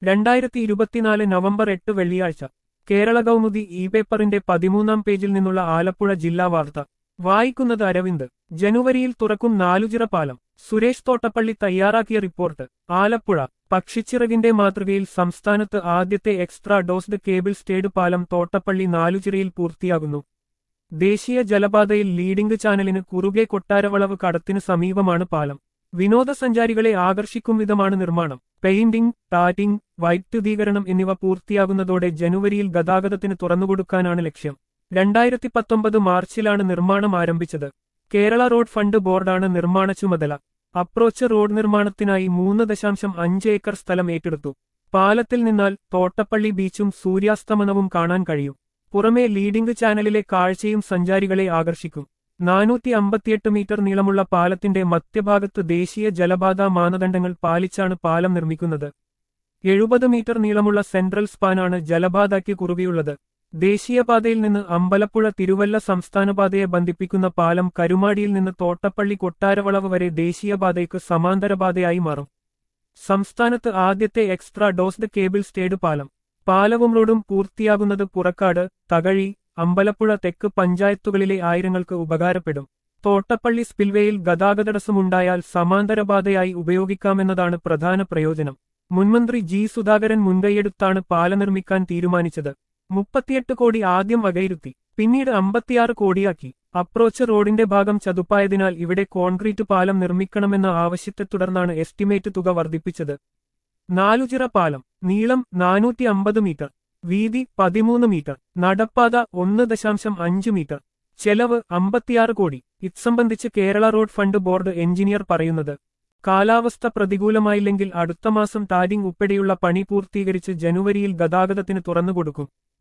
രണ്ടായിരത്തി ഇരുപത്തിനാല് നവംബർ എട്ട് വെള്ളിയാഴ്ച കേരള കൗമുദി ഇ പേപ്പറിന്റെ പതിമൂന്നാം പേജിൽ നിന്നുള്ള ആലപ്പുഴ ജില്ലാ വാർത്ത വായിക്കുന്നത് അരവിന്ദ് ജനുവരിയിൽ തുറക്കും നാലുചിറ പാലം സുരേഷ് തോട്ടപ്പള്ളി തയ്യാറാക്കിയ റിപ്പോർട്ട് ആലപ്പുഴ പക്ഷിച്ചിറകിന്റെ മാതൃകയിൽ സംസ്ഥാനത്ത് ആദ്യത്തെ എക്സ്ട്രാ ഡോസ്ഡ് കേബിൾ സ്റ്റേഡ് പാലം തോട്ടപ്പള്ളി നാലുചിറയിൽ പൂർത്തിയാകുന്നു ദേശീയ ജലപാതയിൽ ലീഡിംഗ് ചാനലിന് കുറുകെ കൊട്ടാരവളവ് കടത്തിന് സമീപമാണ് പാലം വിനോദസഞ്ചാരികളെ ആകർഷിക്കും വിധമാണ് നിർമ്മാണം പെയിന്റിംഗ് ടാറ്റിംഗ് വൈദ്യുതീകരണം എന്നിവ പൂർത്തിയാകുന്നതോടെ ജനുവരിയിൽ ഗതാഗതത്തിന് തുറന്നുകൊടുക്കാനാണ് ലക്ഷ്യം രണ്ടായിരത്തി പത്തൊമ്പത് മാർച്ചിലാണ് നിർമ്മാണം ആരംഭിച്ചത് കേരള റോഡ് ഫണ്ട് ബോർഡാണ് നിർമ്മാണ ചുമതല അപ്രോച്ച് റോഡ് നിർമ്മാണത്തിനായി മൂന്ന് ദശാംശം അഞ്ച് ഏക്കർ സ്ഥലം ഏറ്റെടുത്തു പാലത്തിൽ നിന്നാൽ തോട്ടപ്പള്ളി ബീച്ചും സൂര്യാസ്തമനവും കാണാൻ കഴിയും പുറമെ ലീഡിംഗ് ചാനലിലെ കാഴ്ചയും സഞ്ചാരികളെ ആകർഷിക്കും നാനൂറ്റി അമ്പത്തിയെട്ട് മീറ്റർ നീളമുള്ള പാലത്തിന്റെ മധ്യഭാഗത്ത് ദേശീയ ജലപാത മാനദണ്ഡങ്ങൾ പാലിച്ചാണ് പാലം നിർമ്മിക്കുന്നത് എഴുപത് മീറ്റർ നീളമുള്ള സെൻട്രൽ സ്പാനാണ് ജലപാതയ്ക്ക് കുറുകെയുള്ളത് ദേശീയപാതയിൽ നിന്ന് അമ്പലപ്പുഴ തിരുവല്ല സംസ്ഥാനപാതയെ ബന്ധിപ്പിക്കുന്ന പാലം കരുമാടിയിൽ നിന്ന് തോട്ടപ്പള്ളി കൊട്ടാരവളവ് വരെ ദേശീയപാതയ്ക്ക് സമാന്തരപാതയായി മാറും സംസ്ഥാനത്ത് ആദ്യത്തെ എക്സ്ട്രാ ഡോസ്ഡ് കേബിൾ സ്റ്റേഡ് പാലം പാലവും റോഡും പൂർത്തിയാകുന്നത് പുറക്കാട് തകഴി അമ്പലപ്പുഴ തെക്ക് പഞ്ചായത്തുകളിലെ ആയിരങ്ങൾക്ക് ഉപകാരപ്പെടും തോട്ടപ്പള്ളി സ്പിൽവേയിൽ ഗതാഗതടസ്സമുണ്ടായാൽ സമാന്തരപാതയായി ഉപയോഗിക്കാമെന്നതാണ് പ്രധാന പ്രയോജനം മുൻമന്ത്രി ജി സുധാകരൻ മുൻകൈയെടുത്താണ് പാല നിർമ്മിക്കാൻ തീരുമാനിച്ചത് മുപ്പത്തിയെട്ട് കോടി ആദ്യം വകയിരുത്തി പിന്നീട് അമ്പത്തിയാറ് കോടിയാക്കി അപ്രോച്ച് റോഡിന്റെ ഭാഗം ചതുപ്പായതിനാൽ ഇവിടെ കോൺക്രീറ്റ് പാലം നിർമ്മിക്കണമെന്ന ആവശ്യത്തെ തുടർന്നാണ് എസ്റ്റിമേറ്റ് തുക വർദ്ധിപ്പിച്ചത് നാലുചിറ പാലം നീളം നാനൂറ്റി അമ്പത് മീറ്റർ വീതി പതിമൂന്ന് മീറ്റർ നടപ്പാത ഒന്ന് ദശാംശം അഞ്ച് മീറ്റർ ചെലവ് അമ്പത്തിയാറ് കോടി ഇത്സംബന്ധിച്ച് Kerala road fund board engineer പറയുന്നത് കാലാവസ്ഥ പ്രതികൂലമായില്ലെങ്കിൽ അടുത്ത മാസം ടാരിംഗ് ഉൾപ്പെടെയുള്ള പണി പൂർത്തീകരിച്ച് ജനുവരിയിൽ ഗതാഗതത്തിന് തുറന്നുകൊടുക്കും